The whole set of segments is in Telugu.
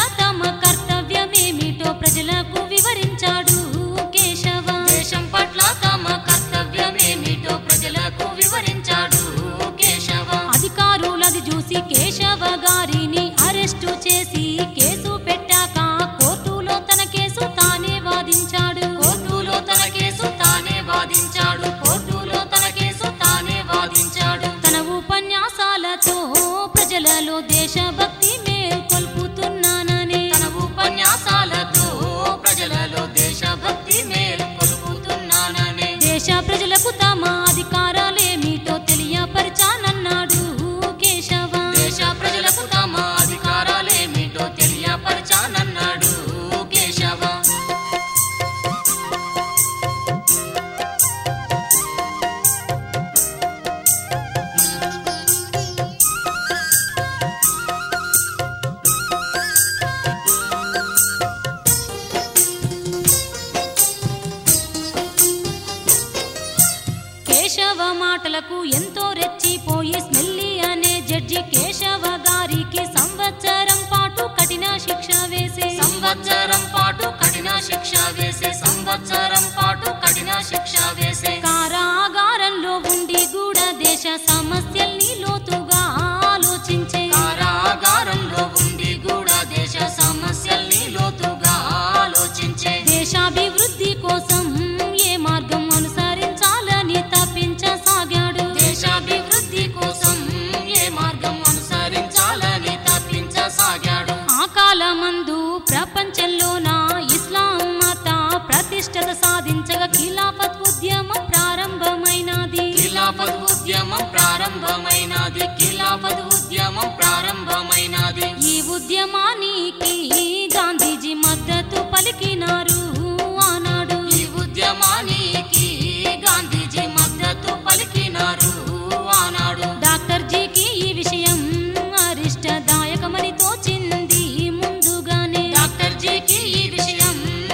తమ కర్తవ్యమేమిటో ప్రజలకు వివరించాడు కేశవ దేశం పట్ల తమ కర్తవ్యమేమిటో ప్రజలకు వివరించాడు కేశవ అధికారులది చూసి కేశవ గారిని అరెస్టు చేసి కేసు పెట్టాక కోర్టులో తన కేసు తానే వాదించాడు కోర్టులో తన కేసు తానే వాదించాడు కోర్టులో తన కేసు తానే వాదించాడు తన ఉపన్యాసాలతో ప్రజలలో దేశభక్తి మేల్కొల్పుతున్నానని తన ఉపన్యాసాలతో ప్రజలలో దేశభక్తి మేల్కొలుపుతున్నానని దేశ ప్రజలకు తమ అధికారాలేమిటో తెలియపరచానన్నాడు కేశవ దేశ ప్రజలకు తమ అధికారాలేమిటో తెలియపరచానన్నాడు కేశవ కేశవ మాటలకు ఎంతో రెచ్చిపోయి స్మెల్లి అనే జడ్జి కేశవ గారికి సంవత్సరం పాటు కఠిన శిక్ష వేసి సంవత్సరం పాటు కఠిన శిక్ష వేసే సంవత్సరం పాటు కఠిన శిక్ష వేసే కారాగారంలో ఉండి కూడా దేశ సమస్యల్ని లోతుగా ఆలోచించే కారాగారంలో ఉండి కూడా దేశ సమస్యల్ని లోతుగా ఆలోచించే దేశాభివృద్ధి కోసం ఏ మార్గం అనుసరించాలని తప్పించసాగాడు దేశాభివృద్ధి కోసం ఏ మార్గం అనుసరించాలని తప్పించసాగాడు ఆ కాలమందు ప్రపంచంలోన ఇస్లాం మత ప్రతిష్టత సాధించగా ఖిలాఫత్ ఉద్యమం ప్రారంభమైనది ఖిలాఫత్ ఉద్యమం ప్రారంభమైనది ఖిలాఫత్ ఉద్యమం ప్రారంభమైనది ఈ ఉద్యమానికి గాంధీజీ మద్దతు పలికినారు ఆనాడు ఈ ఉద్యమానికి గాంధీజీ మద్దతు పలికినారు ఆనాడు డాక్టర్ జీకి ఈ విషయం అరిష్టదాయకమని తోచింది ముందుగానే డాక్టర్ జీకి ఈ విషయం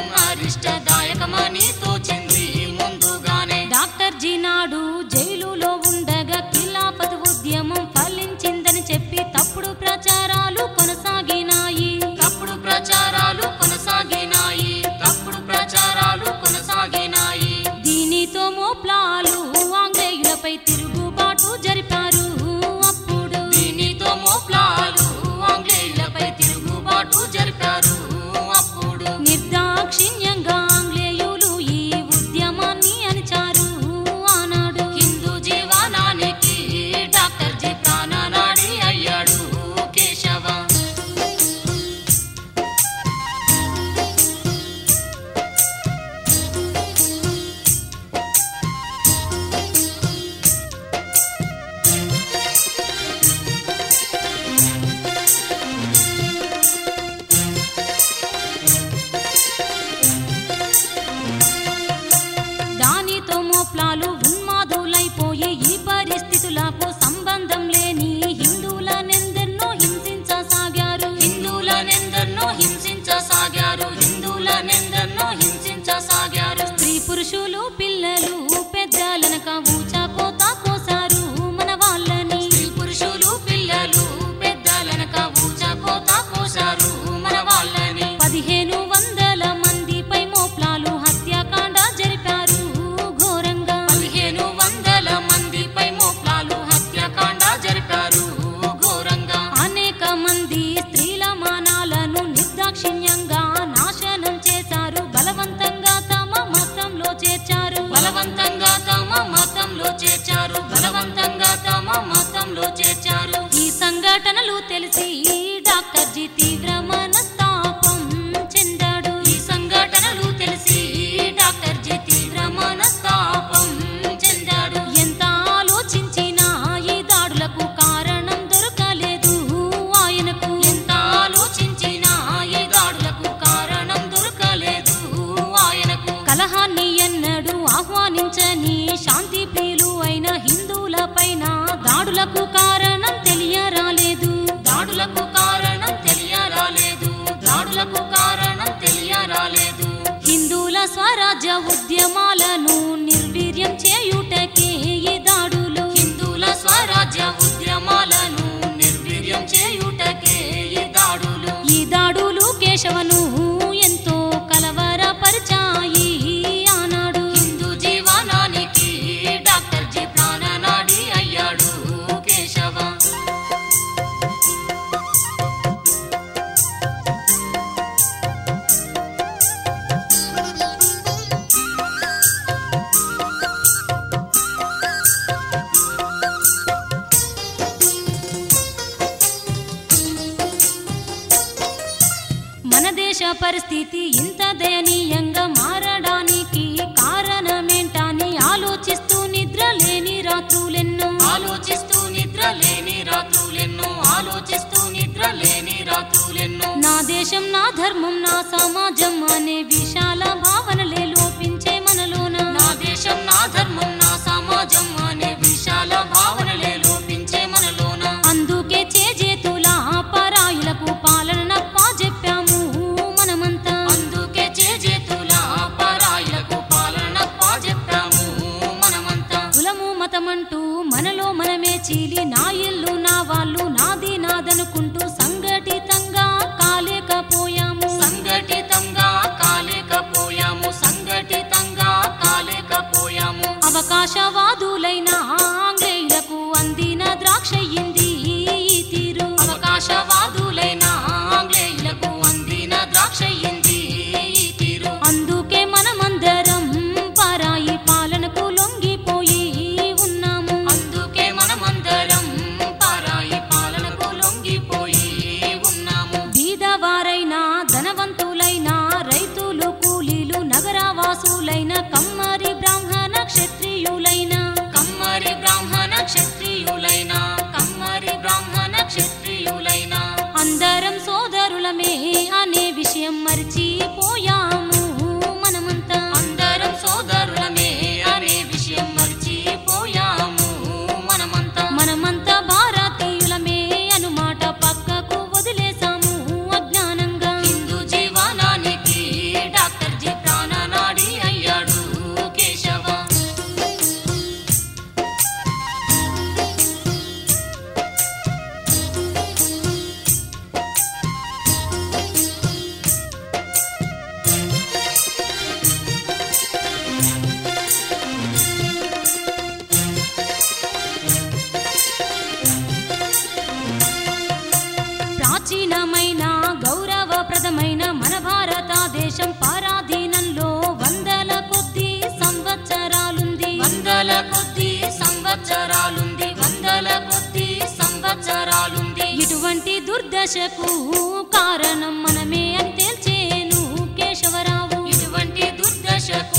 అరిష్టదాయకమని తోచింది ముందుగానే డాక్టర్ జీ నాడు జైలులో ఉండగా ఖిలాఫత్ ఉద్యమం ఫలించిందని చెప్పి తప్పుడు ప్రచారాలు కొనసాగినాయి తప్పుడు ప్రచారాలు కొనసాగినాయి తప్పుడు ప్రచారాలు కొనసాగినాయి దీనితో మోప్లాలు ఆంగ్లేయులపై తిరుగుబాటు జరిపారు అప్పుడు దీనితో మోప్లాలు ఆంగ్లేయులపై తిరుగుబాటు జరిపారు అప్పుడు నిర్దాక్షిణ్యంగా ఆంగ్లేయులు ఈ ఉద్యమాన్ని అణిచారు ఆనాడు హిందూ జీవనానికి డాక్టర్ జీ ప్రాణనాడి అయ్యాడు కేశవ దానితో మోప్లాలు ఉన్మాదులైపోయి ఈ పరిస్థితులకు సంబంధం లేని హిందువులనెందరినో హింసించసాగారు హిందువులనెందరినో హింసించసాగారు హిందువులనెందరినో హింసించసాగారు స్త్రీ పురుషులు పిల్లలు పెద్దలనక ఊచకోత కోసారు మన వాళ్ళని స్త్రీ పురుషులు పిల్లలు పెద్దలనక ఊచకోత కోసారు మన వాళ్ళని పదిహేను వందల మందిపై మోప్లాలు హత్యాకాండ జరిపారు ఘోరంగా పదిహేను వందల మందిపై మోప్లాలు హత్యాకాండ జరిపారు ఘోరంగా అనేక మంది స్త్రీల మానాలను నిర్దాక్షిణ్యంగా నాశనం చేశారు బలవంతంగా తమ మతంలో చేర్చారు బలవంతంగా తమ మతం కేశవను ఎంతో కలవరపరిచాయి ఆనాడు హిందూ జీవనానికి డాక్టర్ జి ప్రాణనాడి అయ్యాడు కేశవ మన దేశ పరిస్థితి ఇంత దయనీయంగా మారడానికి కారణమేంటని ఆలోచిస్తూ నిద్ర లేని రాత్రులెన్నో ఆలోచిస్తూ నిద్ర లేని రాత్రులెన్నో ఆలోచిస్తూ నిద్ర లేని రాత్రులెన్నో నా దేశం నా ధర్మం నా సమాజం అనే విశాల భావనలే లోపించే మనలోన నా దేశం నా ధర్మం నా సమాజం అనే విశాల భావనలే లోపించే మనలోన అందుకే చేజేతుల పరాయులకు పాలన చెప్పాము మనమంతా అందుకే చేజేతుల పరాయిలకు పాలన చెప్పాము మనమంతా కులము మతమంటూ మనలో మనమే చీలి నా ఇల్లు నా వాళ్ళు నాది నాదనుకుంటూ సంఘటితంగా కాలేకపోయాము సంఘటితంగా కాలేకపోయాము సంఘటితంగా కాలేకపోయాము అవకాశవాదులైన ఆంగ్లేయులకు అందిన ద్రాక్షయ్యింది ఈ తీరు అవకాశవాదులైన ఆంగ్లేయులకు అందిన ద్రాక్షయింది ఈ తీరు అందుకే మనమందరం పరాయి పాలనకు లొంగిపోయి ఉన్నాము అందుకే మనమందరం పరాయి పాలనకు లొంగిపోయి ఉన్నాము బీదవారైనా ధనవంతులైనా రైతులు కూలీలు నగరవాసులైన కమ్మరి బ్రాహ్మణ క్షత్రియులైన కమ్మరి బ్రాహ్మణ క్షత్రియులైన కమ్మరి బ్రాహ్మణ క్షత్రియులైన అందరం సోదరులమే అనే విషయం మర్చిపోయాము మనమంతా అందరం సోదరులమే అనే విషయం మర్చిపోయాము మనమంతా మనమంతా భారతీయులమే అనుమాట పక్కకు వదిలేసాము అజ్ఞానంగా హిందూ జీవనానికి డాక్టర్ జి ప్రాణనాడి అయ్యాడు కేశవ ప్రాచీనమైన గౌరవప్రదమైన మన భారతదేశం పరాధీనంలో వందల కొద్ది సంవత్సరాలుంది వందల కొద్ది సంవత్సరాలుంది వందల కొద్ది సంవత్సరాలుంది ఇటువంటి దుర్దశకు కారణం మనమే అని తేల్చేను కేశవరావు ఇటువంటి దుర్దశకు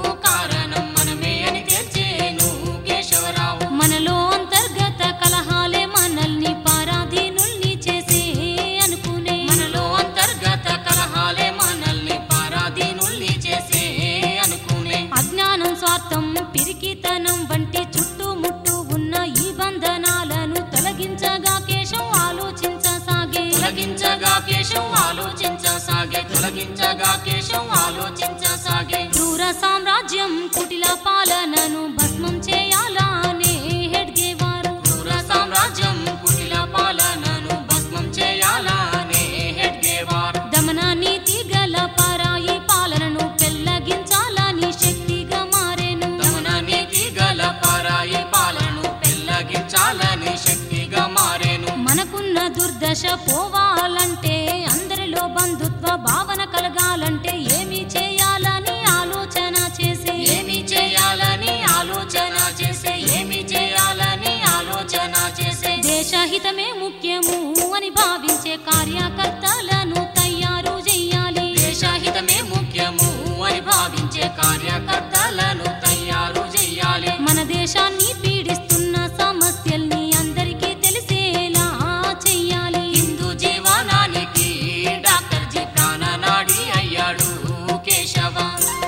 కారణం మనమే అని తెచ్చేను కేశవరావు మనలో అంతర్గత కలహాలే మనల్ని పరాధీనుల్ని చేసే అనుకునే మనలో అంతర్గత కలహాలే మనల్ని పరాధీనుల్ని చేసే అనుకునే అజ్ఞానం స్వార్థం పిరికితనం వంటి చుట్టుముట్టు ఉన్న ఈ బంధనాలను తొలగించగా కేశం ఆలోచించసాగే తొలగించగా కేశం ఆలోచించసాగే తొలగించగా కేశం ఆలోచించసాగే క్రూర సామ్రాజ్యం కుటిల పాలనను భస్మం చేయాలనే హెడ్గేవారు క్రూర సామ్రాజ్యం కుటిల పాలనను భస్మం చేయాలనే హెడ్గేవార్ దమన నీతి గల పరాయి పాలనను పెల్లగించాలని శక్తిగా మారేను దమన నీతి గల పరాయి పాలను పెల్లగించాలని శక్తిగా మారేను మనకున్న దుర్దశ పోవాలంటే అందరిలో బంధుత్వ భావన కలగాలంటే ఏమి చేయాలని ఆలోచన చేసే ఏమి చేయాలని ఆలోచన చేసే ఏమి చేయాలని ఆలోచన చేసే దేశహితమే ముఖ్యము అని భావించే కార్యకర్తలను తయారు చెయ్యాలి దేశహితమే ముఖ్యము అని భావించే కార్యకర్తలను తయారు చేయాలి మన దేశాన్ని పీడిస్తున్న సమస్యల్ని అందరికీ తెలిసేలా చెయ్యాలి హిందూ జీవనానికి డాక్టర్ జి ప్రాణనాడి అయ్యాడు కేశవ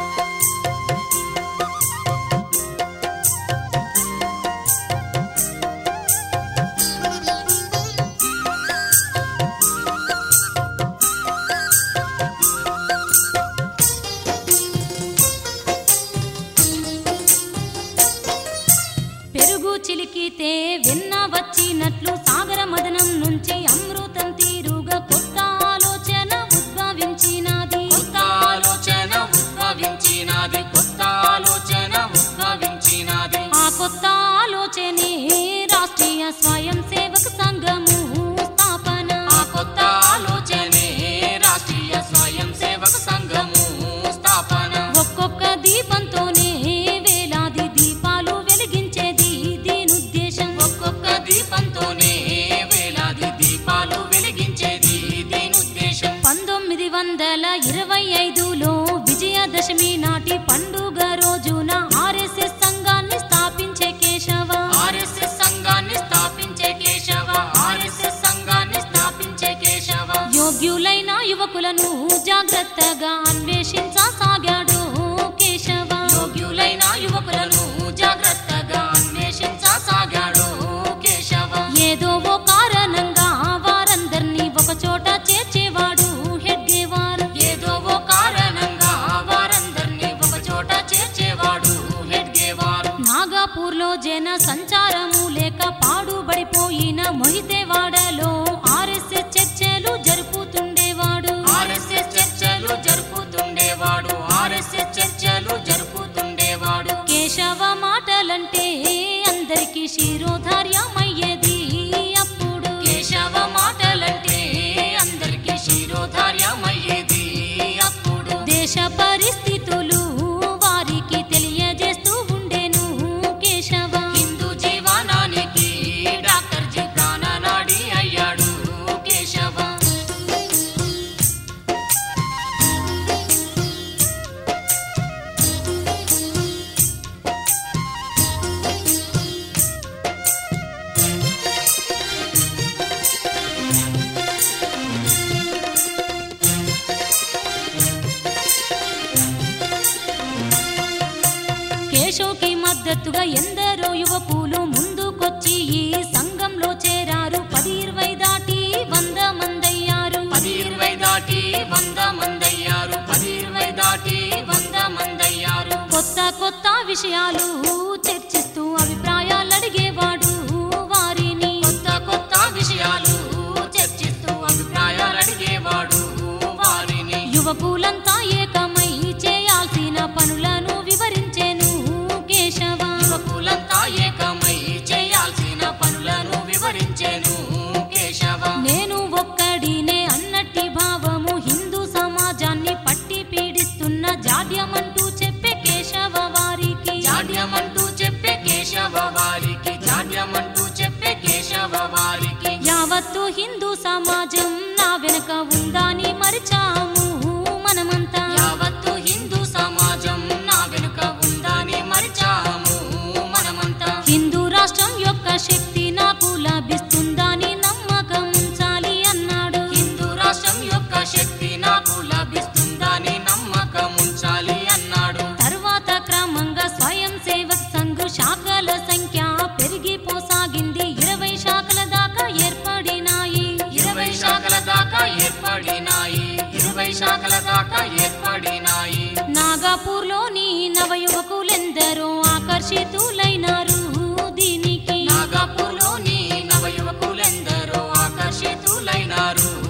పెరుగు చిలికితే వెన్న వచ్చినట్లు సాగర మదనం నుంచి అమృతం తీరుగా కొత్త ఆలోచన ఉద్భవించింది వందల ఇరవై ఐదులో విజయదశమి నాటి పండుగ రోజున ఆర్ఎస్ఎస్ సంఘాన్ని స్థాపించే కేశవ ఆర్ఎస్ఎస్ సంఘాన్ని స్థాపించే కేశవ ఆర్ఎస్ఎస్ సంఘాన్ని స్థాపించే కేశవ యోగ్యులైన యువకులను జాగ్రత్తగా అన్వేషించసాగాడు కేశవ యోగ్యులైన యువకులను జాగ్రత్తగా అన్వేషించసాగాడు కేశవ ఏదో ఓ కారణంగా వారందరినీ ఒక చోట చేర్చేవాడు హెడ్గేవార్ ఏదో ఓ కారణంగా వారందరినీ ఒక చోట చేర్చేవాడు హెడ్గేవారు నాగాపూర్లో జన సంచారము లేక పాడుబడిపోయిన మొహితేవాడలో ఆర్ఎస్ఎస్ చర్చలు జరుపుతుండేవాడు ఆర్ఎస్ఎస్ చర్చలు జరుపుతుండేవాడు ఆర్ఎస్ఎస్ చర్చలు జరుపుతుండేవాడు కేశవ మాటలంటే అందరికీ శిరోధార్యమయ్యేది అప్పుడు కేశవ మాటలంటే అందరికీ శిరోధార్యమయ్యేది అప్పుడు దేశ పరిస్థితులు వారికి తెలియజేస్తూ ఉండేను కేశవ హిందూ జీవనానికి డాక్టర్ జీ ప్రాణనాడి అయ్యాడు కేశవ కేశవ్కి మద్దతుగా ఎందరో యువకులు ముందుకొచ్చి ఈ సంఘంలో చేరారు పది ఇరవై దాటి వంద మందయ్యారు పది ఇరవై దాటి వంద మందయ్యారు పది ఇరవై దాటి వంద మందయ్యారు కొత్త కొత్త విషయాలు చర్చిస్తూ అభిప్రాయాలు అడిగేవాడు వారిని కొత్త కొత్త విషయాలు చర్చిస్తూ అభిప్రాయాలు అడిగేవాడు వారిని యువకులంతా ఏకమై చేయాల్సిన పనులను వివరించెను కేశవ యువకులంతా ఏకమై చేయాల్సిన పనులను వివరించెను కేశవ నేను ఒక్కడినే అన్నట్టి భావము హిందూ సమాజాన్ని పట్టి పీడిస్తున్న జాడ్యమంటూ చెప్పే కేశవ వారికి జాడ్యమంటూ చెప్పే కేశవ వారికి జాడ్యమంటూ చెప్పే కేశవ వారికి యావత్తు హిందూ సమాజం నా వెనుక ఉందని మరిచాము మనమంతా యావత్తు హిందూ సమాజం నా వెనుక ఉందని మరిచాము మనమంతా హిందూ రాష్ట్రం యొక్క శక్తి నాకు లభిస్తుందని నమ్మకం ఉంచాలి అన్నాడు హిందూ రాష్ట్రం యొక్క శక్తి నాకు లభిస్తుందని నమ్మకం ఉంచాలి అన్నాడు తర్వాత క్రమంగా స్వయం సేవక్ సంఘ్ శాఖల సంఖ్య పెరిగిపోసాగింది ఇరవై శాఖల దాకా ఏర్పడినాయి ఇరవై శాఖల దాకా ఏర్పడినాయి ఇరవై శాఖల దాకా ఏర్పడినాయి నాగాపూర్లోని నవ యువకులెందరో ఆకర్షితులైనారు దీనికి నాగపూర్లోని నవ యువకులెందరో ఆకర్షితులైనారు